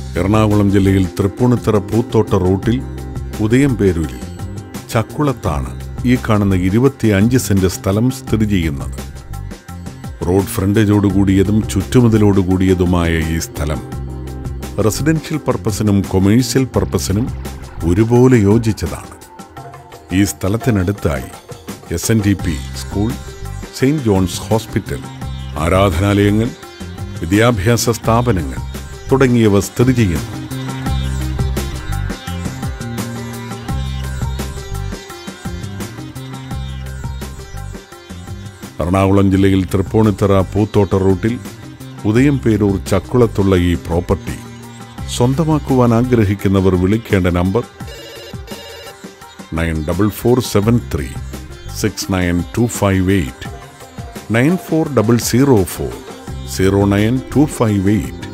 എറണാകുളം ജില്ലയിൽ തൃപ്പൂണിത്തറ പൂത്തോട്ട റൂട്ടിൽ ഉദയംപേരൂരിൽ ചക്കുളത്താണ് ഈ കാണുന്ന ഇരുപത്തിയഞ്ച് സെന്റ് സ്ഥലം സ്ഥിതി ചെയ്യുന്നത് റോഡ് ഫ്രണ്ടേജോടുകൂടിയതും ചുറ്റുമതിലോടുകൂടിയതുമായ ഈ സ്ഥലം റെസിഡൻഷ്യൽ പർപ്പസിനും കൊമേഴ്സ്യൽ പർപ്പസിനും ഒരുപോലെ യോജിച്ചതാണ് ഈ സ്ഥലത്തിനടുത്തായി S N D P school saint John's hospital ആരാധനാലയങ്ങൾ വിദ്യാഭ്യാസ സ്ഥാപനങ്ങൾ തുടങ്ങിയവ സ്ഥിതി ചെയ്യുന്നു എറണാകുളം ജില്ലയിൽ തൃപ്പൂണിത്തറ പൂത്തോട്ട റൂട്ടിൽ ഉദയംപേരൂർ ചക്കുളത്തുള്ള ഈ പ്രോപ്പർട്ടി സ്വന്തമാക്കുവാൻ ആഗ്രഹിക്കുന്നവർ വിളിക്കേണ്ട number nine double four seven three six nine two five eight nine four double zero four zero nine two five eight